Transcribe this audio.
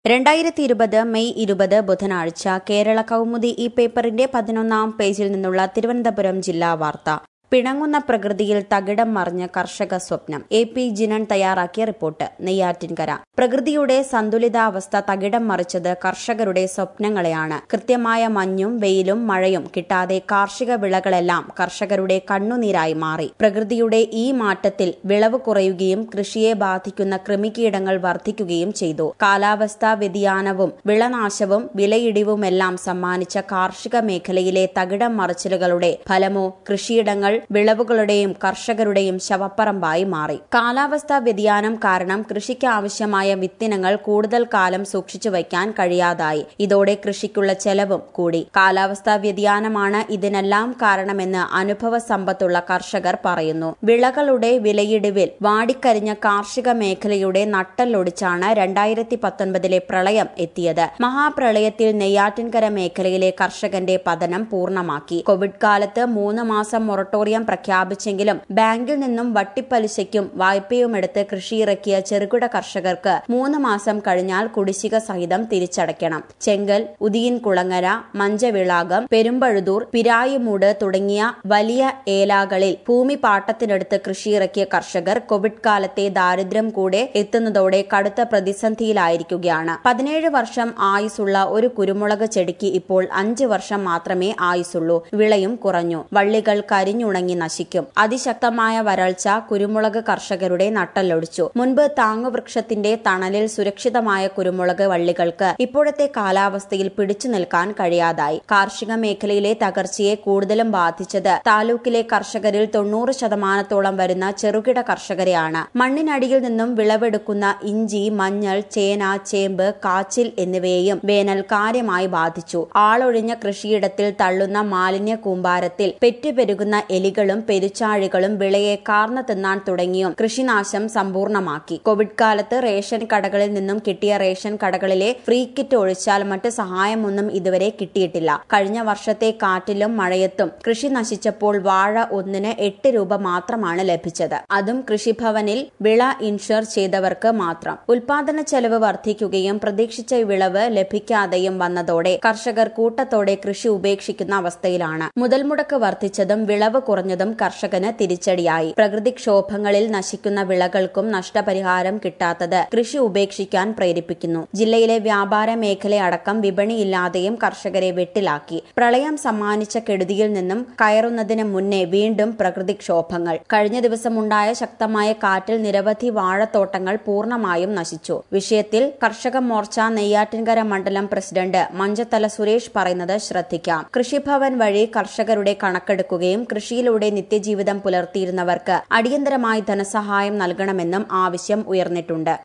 രണ്ടായിരത്തി ഇരുപത് മെയ് ഇരുപത് ബുധനാഴ്ച കേരള കൗമുദി ഈ പേപ്പറിന്റെ പതിനൊന്നാം പേജിൽ നിന്നുള്ള തിരുവനന്തപുരം ജില്ലാ വാർത്ത പിണങ്ങുന്ന പ്രകൃതിയിൽ തകിടം മറിഞ്ഞ കർഷക സ്വപ്നം എ പി ജിനൻ തയ്യാറാക്കിയ റിപ്പോർട്ട് നെയ്യാറ്റിൻകര പ്രകൃതിയുടെ സന്തുലിതാവസ്ഥ തകിടം മറിച്ചത് കർഷകരുടെ സ്വപ്നങ്ങളെയാണ് കൃത്യമായ മഞ്ഞും വെയിലും മഴയും കിട്ടാതെ കാർഷിക വിളകളെല്ലാം കർഷകരുടെ കണ്ണുനീരായി മാറി പ്രകൃതിയുടെ ഈ മാറ്റത്തിൽ വിളവ് കുറയുകയും കൃഷിയെ ബാധിക്കുന്ന കൃമികീടങ്ങൾ വർദ്ധിക്കുകയും ചെയ്തു കാലാവസ്ഥാ വ്യതിയാനവും വിളനാശവും വിലയിടിവുമെല്ലാം സമ്മാനിച്ച കാർഷിക മേഖലയിലെ തകിടം മറിച്ചിലുകളുടെ ഫലമോ കൃഷിയിടങ്ങൾ വിളവുകളുടെയും കർഷകരുടെയും ശവപ്പറമ്പായി മാറി കാലാവസ്ഥാ വ്യതിയാനം കാരണം കൃഷിക്ക് ആവശ്യമായ വിത്തിനങ്ങൾ കൂടുതൽ കാലം സൂക്ഷിച്ചു വയ്ക്കാൻ കഴിയാതായി ഇതോടെ കൃഷിക്കുള്ള ചെലവും കൂടി കാലാവസ്ഥാ വ്യതിയാനമാണ് ഇതിനെല്ലാം കാരണമെന്ന് അനുഭവ സമ്പത്തുള്ള കർഷകർ പറയുന്നു വിളകളുടെ വിലയിടിവിൽ വാടിക്കരിഞ്ഞ കാർഷിക മേഖലയുടെ നട്ടല്ലൊടിച്ചാണ് രണ്ടായിരത്തി പത്തൊൻപതിലെ പ്രളയം എത്തിയത് മഹാപ്രളയത്തിൽ നെയ്യാറ്റിൻകര മേഖലയിലെ കർഷകന്റെ പതനം പൂർണ്ണമാക്കി കോവിഡ് കാലത്ത് മൂന്ന് മാസം മൊറട്ടോറിയം പ്രഖ്യാപിച്ചെങ്കിലും ബാങ്കിൽ നിന്നും വട്ടിപ്പലിശയ്ക്കും വായ്പയുമെടുത്ത് കൃഷിയിറക്കിയ ചെറുകിട കർഷകർക്ക് മൂന്ന് മാസം കഴിഞ്ഞാൽ കുടിശ്ശിക സഹിതം തിരിച്ചടയ്ക്കണം ചെങ്കൽ ഉദിയിൻ കുളങ്ങര മഞ്ചവിളാകം പെരുമ്പഴുതൂർ പിരായുമൂട് തുടങ്ങിയ വലിയ ഏലാകളിൽ ഭൂമി പാട്ടത്തിനെടുത്ത് കൃഷിയിറക്കിയ കർഷകർ കോവിഡ് കാലത്തെ ദാരിദ്ര്യം കൂടെ എത്തുന്നതോടെ കടുത്ത പ്രതിസന്ധിയിലായിരിക്കുകയാണ് പതിനേഴ് വർഷം ആയുസുള്ള ഒരു കുരുമുളക് ചെടിക്ക് ഇപ്പോൾ അഞ്ച് വർഷം മാത്രമേ ആയുസുള്ളൂ വിളയും കുറഞ്ഞു വള്ളികൾ കരിഞ്ഞുണങ്ങി നശിക്കും അതിശക്തമായ വരൾച്ച കുരുമുളക് കർഷകരുടെ നട്ടല്ലൊടിച്ചു മുൻപ് താങ്ങുവൃക്ഷത്തിന്റെ തണലിൽ സുരക്ഷിതമായ കുരുമുളക് വള്ളികൾക്ക് ഇപ്പോഴത്തെ കാലാവസ്ഥയിൽ പിടിച്ചു നിൽക്കാൻ കഴിയാതായി കാർഷിക മേഖലയിലെ തകർച്ചയെ കൂടുതലും ബാധിച്ചത് താലൂക്കിലെ കർഷകരിൽ തൊണ്ണൂറ് ശതമാനത്തോളം വരുന്ന ചെറുകിട കർഷകരെയാണ് മണ്ണിനടിയിൽ നിന്നും വിളവെടുക്കുന്ന ഇഞ്ചി മഞ്ഞൾ ചേന ചേമ്പ് കാച്ചിൽ എന്നിവയെയും വേനൽ കാര്യമായി ബാധിച്ചു ആളൊഴിഞ്ഞ കൃഷിയിടത്തിൽ തള്ളുന്ന മാലിന്യ കൂമ്പാരത്തിൽ പെറ്റുപെരുകുന്ന എലികളും പെരുച്ചാഴികളും വിളയെ കാർന്നു തിന്നാൻ തുടങ്ങിയും കൃഷിനാശം സമ്പൂർണ്ണമാക്കി കോവിഡ് കാലത്ത് റേഷൻ കടകളിൽ നിന്നും കിട്ടിയ റേഷൻ കടകളിലെ ഫ്രീ കിറ്റ് ഒഴിച്ചാൽ മറ്റ് സഹായമൊന്നും ഇതുവരെ കിട്ടിയിട്ടില്ല കഴിഞ്ഞ വർഷത്തെ കാറ്റിലും മഴയത്തും കൃഷി നശിച്ചപ്പോൾ വാഴ ഒന്നിന് എട്ട് രൂപ മാത്രമാണ് ലഭിച്ചത് അതും കൃഷിഭവനിൽ വിള ഇൻഷുർ ചെയ്തവർക്ക് മാത്രം ഉൽപാദന ചെലവ് വർദ്ധിക്കുകയും പ്രതീക്ഷിച്ച വിളവ് ലഭിക്കാതെയും വന്നതോടെ കർഷകർ കൂട്ടത്തോടെ കൃഷി ഉപേക്ഷിക്കുന്ന അവസ്ഥയിലാണ് മുതൽ മുടക്ക് വർദ്ധിച്ചതും വിളവ് കുറഞ്ഞതും കർഷകന് തിരിച്ചടിയായി പ്രകൃതിക്ഷോഭങ്ങളിൽ നശിക്കുന്ന വിളകൾക്കും നഷ്ടപരിഹാരം കിട്ടാത്തത് കൃഷി ഉപേക്ഷിക്കാൻ പ്രേരിപ്പിക്കുന്നു ജില്ലയിലെ വ്യാപാര മേഖലയടക്കം വിപണിയില്ലാതെയും കർഷകരെ വെട്ടിലാക്കി പ്രളയം സമ്മാനിച്ച കെടുതിയിൽ നിന്നും കയറുന്നതിന് മുന്നേ വീണ്ടും പ്രകൃതിക്ഷോഭങ്ങൾ കഴിഞ്ഞ ദിവസമുണ്ടായ ശക്തമായ കാറ്റിൽ നിരവധി വാഴത്തോട്ടങ്ങൾ പൂർണ്ണമായും നശിച്ചു വിഷയത്തിൽ കർഷക മോർച്ച നെയ്യാറ്റിൻകര മണ്ഡലം പ്രസിഡന്റ് മഞ്ചത്തല സുരേഷ് പറയുന്നത് ശ്രദ്ധിക്കാം കൃഷിഭവൻ വഴി കർഷകരുടെ കണക്കെടുക്കുകയും കൃഷിയിലൂടെ നിത്യജീവിതം പുലർത്തിയിരുന്നവർക്ക് അടിയന്തരമായി ധനസഹായം നൽകണമെന്നും ആവശ്യം ഉയർന്നിട്ടുണ്ട്